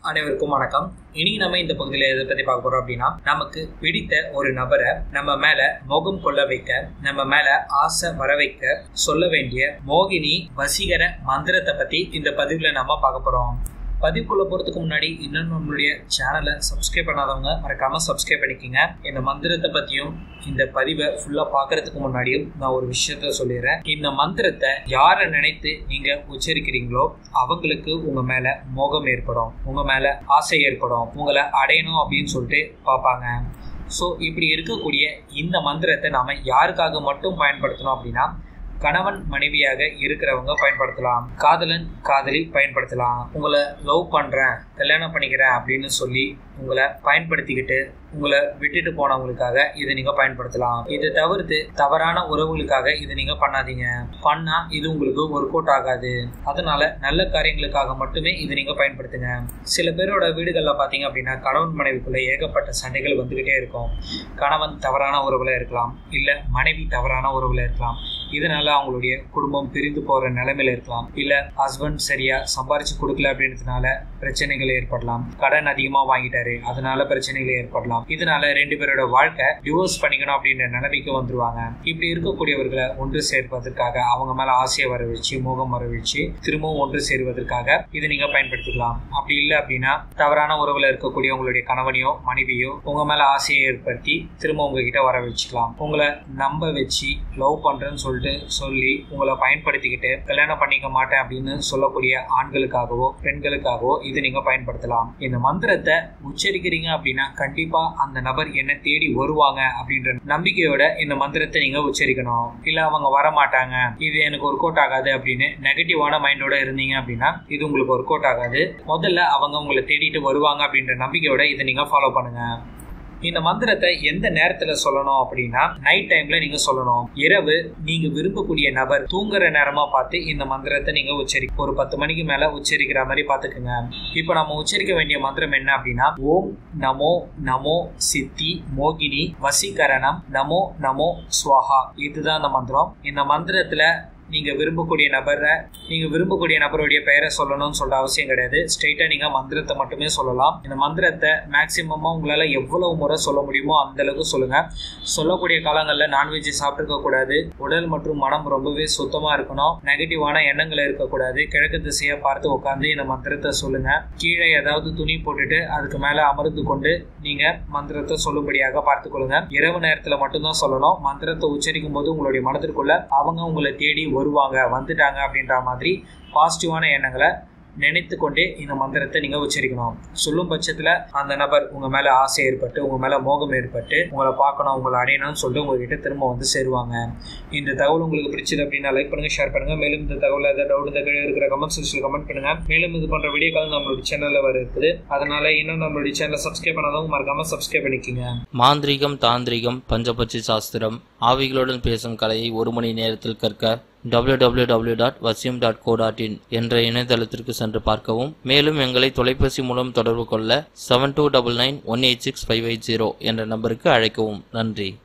அனைவருக்கும் வணக்கம் இனி நம்ம இந்த பகுதியில் எதை பத்தி பார்க்க போறோம் அப்படின்னா நமக்கு பிடித்த ஒரு நபரை நம்ம மேல மோகம் கொள்ள வைக்க நம்ம மேல ஆசை வர வைக்க சொல்ல வேண்டிய மோகினி வசீகர மந்திரத்தை பத்தி இந்த பதிவுல நம்ம பார்க்க போறோம் பதிவுக்குள்ள போறதுக்கு முன்னாடி இன்னும் நம்மளுடைய சேனலை சப்ஸ்கிரைப் பண்ணாதவங்க மறக்காம சப்ஸ்கிரைப் பண்ணிக்கோங்க இந்த மந்திரத்தை பத்தியும் இந்த பதிவை ஃபுல்லா பாக்குறதுக்கு முன்னாடியும் நான் ஒரு விஷயத்த சொல்லிடுறேன் இந்த மந்திரத்தை யாரை நினைத்து நீங்க உச்சரிக்கிறீங்களோ அவங்களுக்கு உங்க மேல மோகம் ஏற்படும் உங்க மேல ஆசை ஏற்படும் உங்களை அடையணும் அப்படின்னு சொல்லிட்டு பார்ப்பாங்க ஸோ இப்படி இருக்கக்கூடிய இந்த மந்திரத்தை நாம யாருக்காக மட்டும் பயன்படுத்தணும் அப்படின்னா கணவன் மனைவியாக இருக்கிறவங்க பயன்படுத்தலாம் காதலன் காதலி பயன்படுத்தலாம் உங்களை லவ் பண்றேன் கல்யாணம் பண்ணிக்கிறேன் அப்படின்னு சொல்லி உங்களை பயன்படுத்திக்கிட்டு உங்களை விட்டுட்டு போனவங்களுக்காக இதை நீங்க பயன்படுத்தலாம் இதை தவிர்த்து தவறான உறவுகளுக்காக இதை நீங்க பண்ணாதீங்க பண்ணா இது உங்களுக்கு ஒர்க் அவுட் ஆகாது அதனால நல்ல காரியங்களுக்காக மட்டுமே இதை நீங்க பயன்படுத்துங்க சில பேரோட வீடுகள்ல பாத்தீங்க அப்படின்னா கணவன் மனைவிக்குள்ள ஏகப்பட்ட சண்டைகள் வந்துகிட்டே இருக்கும் கணவன் தவறான உறவுல இருக்கலாம் இல்ல மனைவி தவறான உறவுல இருக்கலாம் இதனால அவங்களுடைய குடும்பம் பிரிந்து போற நிலைமையில இருக்கலாம் இல்ல ஹஸ்பண்ட் சரியா சம்பாரிச்சு கொடுக்கல அப்படின்றதுனால பிரச்சனைகள் ஏற்படலாம் கடன் அதிகமா வாங்கிட்டாரு அதனால பிரச்சனைகள் ஏற்படலாம் இதனால ரெண்டு பேரோட வாழ்க்கை டிவோர்ஸ் பண்ணிக்கணும் அப்படின்ற நிலைமைக்கு வந்துருவாங்க இப்படி இருக்கக்கூடியவர்களை ஒன்று சேர்ப்பதற்காக அவங்க மேல ஆசையை வர வச்சு மோகம் வர வச்சு திரும்பவும் ஒன்று சேருவதற்காக இதை நீங்க பயன்படுத்திக்கலாம் அப்படி இல்லை அப்படின்னா தவறான உறவுல இருக்கக்கூடிய உங்களுடைய கணவனையோ மனைவியோ உங்க மேல ஆசையை ஏற்படுத்தி திரும்ப உங்ககிட்ட வர வச்சுக்கலாம் உங்களை நம்ப வச்சு லவ் பண்றேன்னு சொல்லிட்டு சொல்லி உங்களை பயன்படுத்திக்கிட்டு கல்யாணம் பண்ணிக்க மாட்டேன் அப்படின்னு சொல்லக்கூடிய ஆண்களுக்காகவோ பெண்களுக்காகவோ இது நீங்க பயன்படுத்தலாம் இந்த மந்திரத்தை உச்சரிக்கிறீங்க அப்படின்னா கண்டிப்பா அந்த நபர் என்ன தேடி வருவாங்க அப்படின்ற நம்பிக்கையோட இந்த மந்திரத்தை நீங்க உச்சரிக்கணும் இல்ல அவங்க வர மாட்டாங்க இது எனக்கு ஒர்க் அவுட் ஆகாது அப்படின்னு நெகட்டிவான மைண்டோட இருந்தீங்க அப்படின்னா இது உங்களுக்கு ஒர்க் அவுட் ஆகாது முதல்ல அவங்க உங்களை தேடிட்டு வருவாங்க அப்படின்ற நம்பிக்கையோட இதை நீங்க ஃபாலோ பண்ணுங்க இந்த மந்திரத்தை எந்த நேரத்துல சொல்லணும் அப்படின்னா நைட் டைம்ல நீங்க சொல்லணும் இரவு நீங்க விரும்பக்கூடிய நபர் தூங்குற நேரமா பார்த்து இந்த மந்திரத்தை நீங்க உச்சரி ஒரு பத்து மணிக்கு மேல உச்சரிக்கிற மாதிரி பாத்துக்குங்க இப்போ நம்ம உச்சரிக்க வேண்டிய மந்திரம் என்ன அப்படின்னா ஓம் நமோ நமோ சித்தி மோகினி வசீகரணம் நமோ நமோ ஸ்வாஹா இதுதான் அந்த மந்திரம் இந்த மந்திரத்துல நீங்க விரும்பக்கூடிய நபரை நீங்க விரும்பக்கூடிய நபருடைய பெயரை சொல்லணும்னு சொல்ற அவசியம் கிடையாது ஸ்ட்ரெயிட்டா நீங்க மந்திரத்தை மட்டுமே சொல்லலாம் இந்த மந்திரத்தை மேக்சிமமா உங்களால எவ்வளவு முறை சொல்ல முடியுமோ அந்த அளவுக்கு சொல்லுங்க சொல்லக்கூடிய காலங்கள்ல நான்வெஜ் சாப்பிட்டுருக்க கூடாது உடல் மற்றும் மனம் ரொம்பவே சுத்தமா இருக்கணும் நெகட்டிவான எண்ணங்கள் இருக்கக்கூடாது கிழக்கு திசையை பார்த்து உட்காந்து இந்த மந்திரத்தை சொல்லுங்க கீழே ஏதாவது துணி போட்டுட்டு அதுக்கு மேல அமர்ந்து கொண்டு நீங்க மந்திரத்தை சொல்லும்படியாக பார்த்துக்கொள்ளுங்க இரவு நேரத்துல மட்டும்தான் சொல்லணும் மந்திரத்தை உச்சரிக்கும் போது உங்களுடைய மனதிற்குள்ள அவங்க உங்களை தேடி வருவாங்க வந்துட்டாங்க அப்படின்ற மாதிரி பாசிட்டிவான எண்ணங்களை நினைத்து கொண்டே இந்த மந்திரத்தை நீங்க உச்சரிக்கணும் சொல்லும் பட்சத்துல அந்த நபர் உங்க மேல ஆசை ஏற்பட்டு உங்க மேல மோகம் ஏற்பட்டு உங்களை பார்க்கணும் உங்களை அடையணும்னு சொல்லிட்டு உங்ககிட்ட திரும்ப வந்து சேருவாங்க இந்த தகவல் உங்களுக்கு பிடிச்சது அப்படின்னா லைக் பண்ணுங்க ஷேர் பண்ணுங்க மேலும் இந்த தகவல் ஏதாவது டவுட் இந்த கீழே இருக்கிற கமெண்ட் செக்ஷன்ல கமெண்ட் பண்ணுங்க மேலும் இது போன்ற வீடியோக்கள் நம்மளுடைய சேனல்ல வர இருக்குது அதனால இன்னும் நம்மளுடைய சேனலை சப்ஸ்கிரைப் பண்ணாதவங்க மறக்காம சப்ஸ்கிரைப் பண்ணிக்கோங்க மாந்திரிகம் தாந்திரிகம் பஞ்சபட்சி சாஸ்திரம் ஆவிகளுடன் பேசும் கலையை ஒரு மணி நேரத்தில் கற்க www.vasyum.co.in டாட் வசியம் டாட் கோ டாட் இன் என்ற இணையதளத்திற்கு சென்று பார்க்கவும் மேலும் எங்களை தொலைபேசி மூலம் தொடர்பு கொள்ள seven two double nine one eight six five eight zero என்ற நம்பருக்கு அழைக்கவும் நன்றி